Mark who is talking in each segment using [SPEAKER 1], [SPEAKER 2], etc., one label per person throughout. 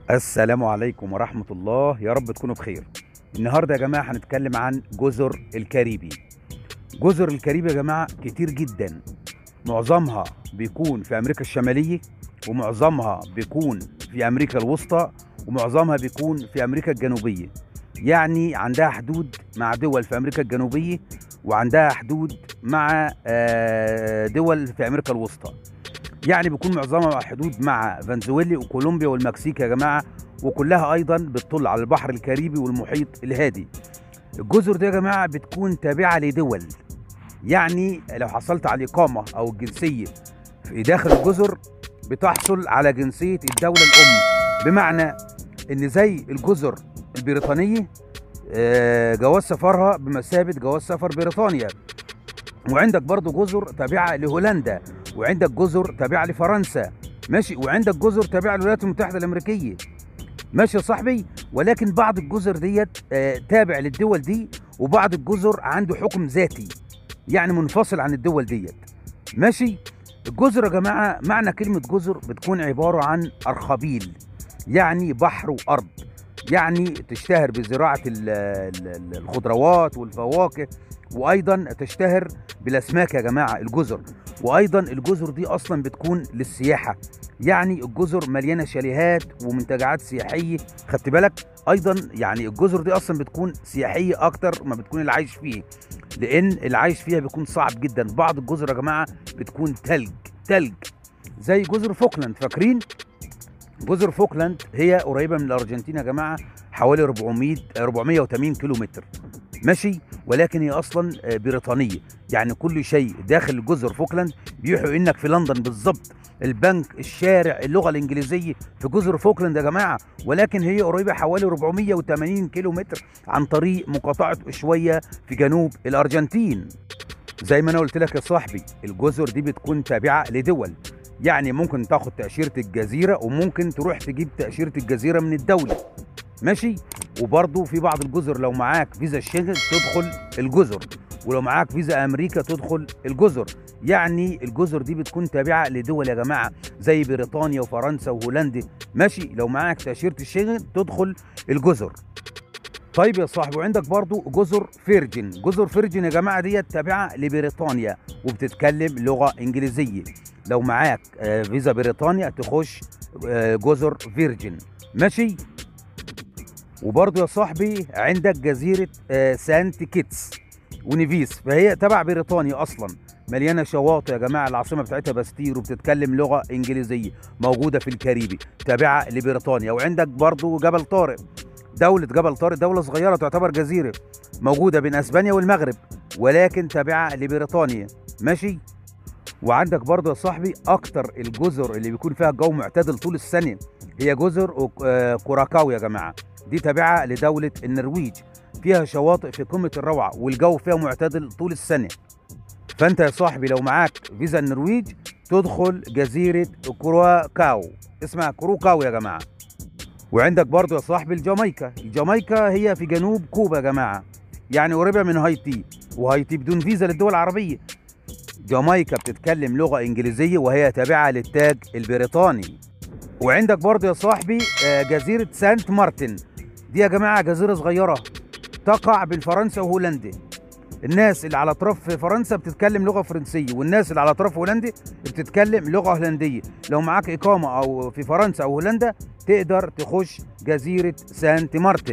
[SPEAKER 1] السلام عليكم ورحمة الله يا رب تكونوا بخير النهاردة يا جماعة هنتكلم عن جزر الكاريبي جزر الكاريبي يا جماعة كتير جدا معظمها بيكون في أمريكا الشمالية ومعظمها بيكون في أمريكا الوسطى ومعظمها بيكون في أمريكا الجنوبية يعني عندها حدود مع دول في أمريكا الجنوبية وعندها حدود مع آه، دول في أمريكا الوسطى يعني بيكون معظمها حدود مع فنزويلا وكولومبيا والمكسيك يا جماعه وكلها ايضا بتطل على البحر الكاريبي والمحيط الهادي الجزر دي يا جماعه بتكون تابعه لدول يعني لو حصلت على الاقامه او الجنسيه في داخل الجزر بتحصل على جنسيه الدوله الام بمعنى ان زي الجزر البريطانيه آه، جواز سفرها بمثابه جواز سفر بريطانيا وعندك برضو جزر تابعه لهولندا وعندك جزر تابعه لفرنسا ماشي وعندك جزر تابعه للولايات المتحده الامريكيه ماشي يا صاحبي ولكن بعض الجزر ديت آه، تابع للدول دي وبعض الجزر عنده حكم ذاتي يعني منفصل عن الدول ديت ماشي الجزر يا جماعه معنى كلمه جزر بتكون عباره عن ارخبيل يعني بحر وارض يعني تشتهر بزراعه ال- ال- الخضروات والفواكه وايضا تشتهر بالاسماك يا جماعه الجزر وايضا الجزر دي اصلا بتكون للسياحه يعني الجزر مليانه شاليهات ومنتجعات سياحيه خدت بالك ايضا يعني الجزر دي اصلا بتكون سياحيه اكتر ما بتكون اللي عايش فيه لان اللي عايش فيها بيكون صعب جدا بعض الجزر يا جماعه بتكون تلج تلج زي جزر فوكلاند فاكرين جزر فوكلاند هي قريبه من الارجنتين يا جماعه حوالي 400 480 كيلو متر ماشي ولكن هي اصلا آه، بريطانيه يعني كل شيء داخل جزر فوكلاند بيوحوا انك في لندن بالظبط البنك الشارع اللغه الانجليزيه في جزر فوكلاند يا جماعه ولكن هي قريبه حوالي 480 كيلو متر عن طريق مقاطعه شويه في جنوب الارجنتين زي ما انا قلت لك يا صاحبي الجزر دي بتكون تابعه لدول يعني ممكن تاخد تاشيره الجزيره وممكن تروح تجيب تاشيره الجزيره من الدوله ماشي وبرضه في بعض الجزر لو معاك فيزا الشنغن تدخل الجزر ولو معاك فيزا امريكا تدخل الجزر يعني الجزر دي بتكون تابعه لدول يا جماعه زي بريطانيا وفرنسا وهولندا ماشي لو معاك تاشيره الشنغن تدخل الجزر طيب يا صاحبي وعندك برضو جزر فيرجن جزر فيرجن يا جماعه ديت تابعه لبريطانيا وبتتكلم لغه انجليزيه لو معاك آه، فيزا بريطانيا تخش آه، جزر فيرجن ماشي وبرضو يا صاحبي عندك جزيره آه، سانت كيتس ونيفيس فهي تبع بريطانيا اصلا مليانه شواطئ يا جماعه العاصمه بتاعتها باستير وبتتكلم لغه انجليزيه موجوده في الكاريبي تابعه لبريطانيا وعندك برضو جبل طارق دولة جبل طارق دولة صغيرة تعتبر جزيرة موجودة بين اسبانيا والمغرب ولكن تابعة لبريطانيا ماشي وعندك برضه يا صاحبي اكتر الجزر اللي بيكون فيها الجو معتدل طول السنة هي جزر أوك- آه، كوراكاو يا جماعة دي تابعة لدولة النرويج فيها شواطئ في قمة الروعة والجو فيها معتدل طول السنة فانت يا صاحبي لو معاك فيزا النرويج تدخل جزيرة كوراكاو اسمها كوروكاو يا جماعة وعندك برضو يا صاحبي الجامايكا الجامايكا هي في جنوب كوبا يا جماعة يعني قريبة من هايتي وهايتي بدون فيزا للدول العربية جامايكا بتتكلم لغة إنجليزية وهي تابعة للتاج البريطاني وعندك برضو يا صاحبي آه، جزيرة سانت مارتن دي يا جماعة جزيرة صغيرة تقع بين فرنسا وهولندا الناس اللي على اطراف فرنسا بتتكلم لغه فرنسيه والناس اللي على اطراف هولندا بتتكلم لغه هولنديه لو معاك اقامه او في فرنسا او هولندا تقدر تخش جزيره سانت مارتن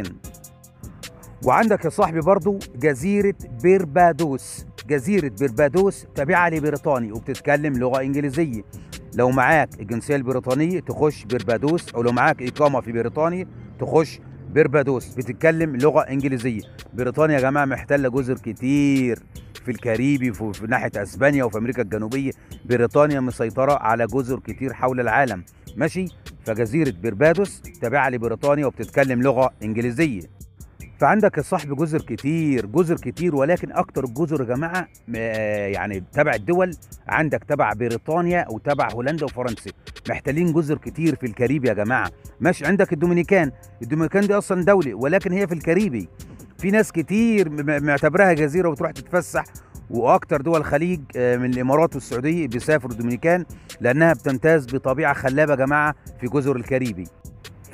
[SPEAKER 1] وعندك يا صاحبي برضو جزيره بيربادوس جزيره بيربادوس تابعه لبريطانيا وبتتكلم لغه انجليزيه لو معاك الجنسيه البريطانيه تخش بيربادوس او لو معاك اقامه في بريطانيا تخش بيربادوس بتتكلم لغه انجليزيه بريطانيا يا جماعه محتله جزر كتير في الكاريبي في, في ناحيه اسبانيا وفي امريكا الجنوبيه بريطانيا مسيطره على جزر كتير حول العالم ماشي فجزيره بيربادوس تابعه لبريطانيا وبتتكلم لغه انجليزيه فعندك يا صاحبي جزر كتير جزر كتير ولكن اكتر الجزر يا جماعه آه، يعني تبع الدول عندك تبع بريطانيا وتبع هولندا وفرنسا محتلين جزر كتير في الكاريبي يا جماعه ماشي عندك الدومينيكان الدومينيكان دي اصلا دوله ولكن هي في الكاريبي في ناس كتير م- معتبراها جزيره وتروح تتفسح واكتر دول الخليج آه، من الامارات والسعوديه بيسافروا الدومينيكان لانها بتمتاز بطبيعه خلابه يا جماعه في جزر الكاريبي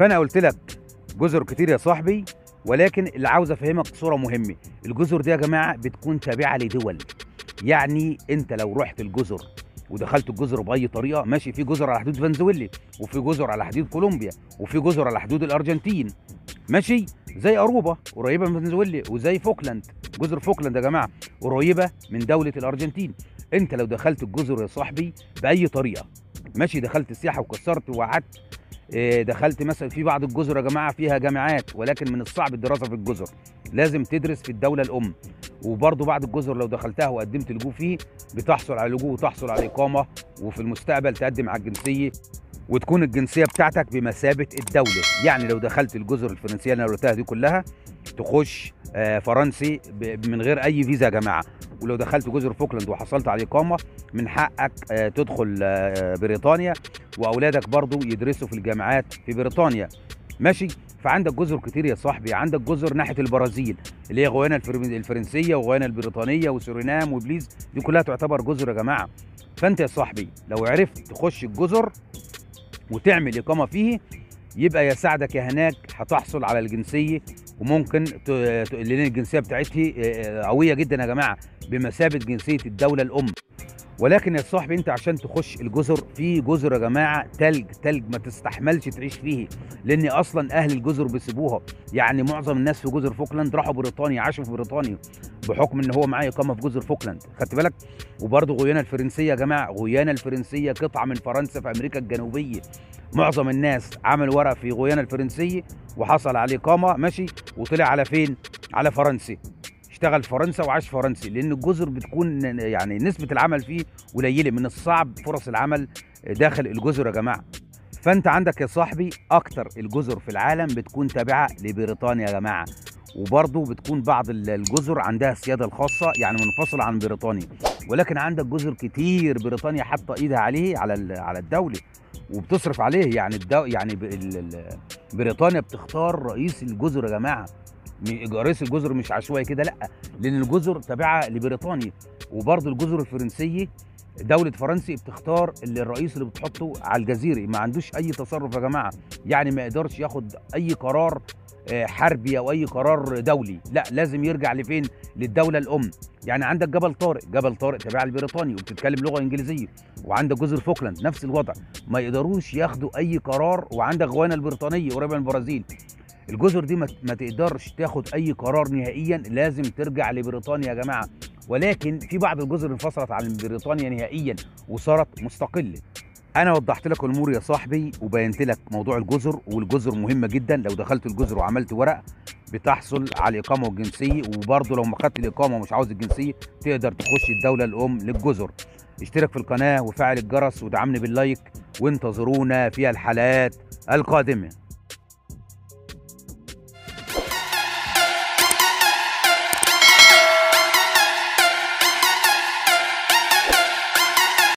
[SPEAKER 1] فانا قلت لك جزر كتير يا صاحبي ولكن اللي عاوز افهمك صوره مهمه الجزر دي يا جماعه بتكون تابعه لدول يعني انت لو رحت الجزر ودخلت الجزر باي طريقه ماشي في جزر على حدود فنزويلا وفي جزر على حدود كولومبيا وفي جزر على حدود الارجنتين ماشي زي اروبا قريبه من فنزويلا وزي فوكلاند جزر فوكلاند يا جماعه قريبه من دوله الارجنتين انت لو دخلت الجزر يا صاحبي باي طريقه ماشي دخلت سياحه وكسرت وقعدت إيه، دخلت مثلا في بعض الجزر يا جماعه فيها جامعات ولكن من الصعب الدراسه في الجزر لازم تدرس في الدوله الام وبرضه بعض الجزر لو دخلتها وقدمت لجوء فيه بتحصل على لجوء وتحصل على اقامه وفي المستقبل تقدم على الجنسيه وتكون الجنسيه بتاعتك بمثابه الدوله يعني لو دخلت الجزر الفرنسيه اللي انا قلتها دي كلها تخش آه، فرنسي ب- من غير اي فيزا يا جماعه ولو دخلت جزر فوكلاند وحصلت على اقامه من حقك آه، تدخل آه، بريطانيا واولادك برضو يدرسوا في الجامعات في بريطانيا ماشي فعندك جزر كتير يا صاحبي عندك جزر ناحيه البرازيل اللي هي غويانا الفر- الفرنسيه وغويانا البريطانيه وسورينام وبليز دي كلها تعتبر جزر يا جماعه فانت يا صاحبي لو عرفت تخش الجزر وتعمل اقامه فيه يبقى يساعدك يا هناك هتحصل على الجنسيه وممكن ت- ت- لان الجنسيه بتاعتها آه، قويه جدا يا جماعه بمثابه جنسيه الدوله الام ولكن يا صاحبي انت عشان تخش الجزر في جزر يا جماعه تلج تلج ما تستحملش تعيش فيه لان اصلا اهل الجزر بيسيبوها يعني معظم الناس في جزر فوكلاند راحوا بريطانيا عاشوا في بريطانيا بحكم ان هو معاه اقامه في جزر فوكلاند خدت بالك وبرضه غويانا الفرنسيه يا جماعه غويانا الفرنسيه قطعه من فرنسا في امريكا الجنوبيه معظم الناس عمل ورق في غويانا الفرنسيه وحصل على اقامه ماشي وطلع على فين على فرنسا اشتغل في فرنسا وعاش فرنسي لان الجزر بتكون يعني نسبه العمل فيه قليله من الصعب فرص العمل داخل الجزر يا جماعه فانت عندك يا صاحبي اكتر الجزر في العالم بتكون تابعه لبريطانيا يا جماعه وبرضه بتكون بعض ال- الجزر عندها السياده الخاصه يعني منفصله عن بريطانيا ولكن عندك جزر كتير بريطانيا حاطه ايدها عليه على ال- على الدوله وبتصرف عليه يعني الدو يعني ب- ال- ال- بريطانيا بتختار رئيس الجزر يا جماعه م- رئيس الجزر مش عشوائي كده لا لان الجزر تابعه لبريطانيا وبرضه الجزر الفرنسيه دولة فرنسا بتختار اللي الرئيس اللي بتحطه على الجزيرة ما عندوش أي تصرف يا جماعة يعني ما يقدرش ياخد أي قرار آه، حربي أو أي قرار دولي لا لازم يرجع لفين للدولة الأم يعني عندك جبل طارق جبل طارق تابع لبريطانيا وبتتكلم لغة إنجليزية وعندك جزر فوكلاند نفس الوضع ما يقدروش ياخدوا أي قرار وعندك غوانا البريطانية قريبة من البرازيل الجزر دي ما ما تقدرش تاخد اي قرار نهائيا لازم ترجع لبريطانيا يا جماعه ولكن في بعض الجزر انفصلت عن بريطانيا نهائيا وصارت مستقله انا وضحت لك الامور يا صاحبي وبينت لك موضوع الجزر والجزر مهمه جدا لو دخلت الجزر وعملت ورق بتحصل على الاقامه والجنسيه وبرضه لو ما خدت الاقامه ومش عاوز الجنسيه تقدر تخش الدوله الام للجزر اشترك في القناه وفعل الجرس ودعمني باللايك وانتظرونا في الحلقات القادمه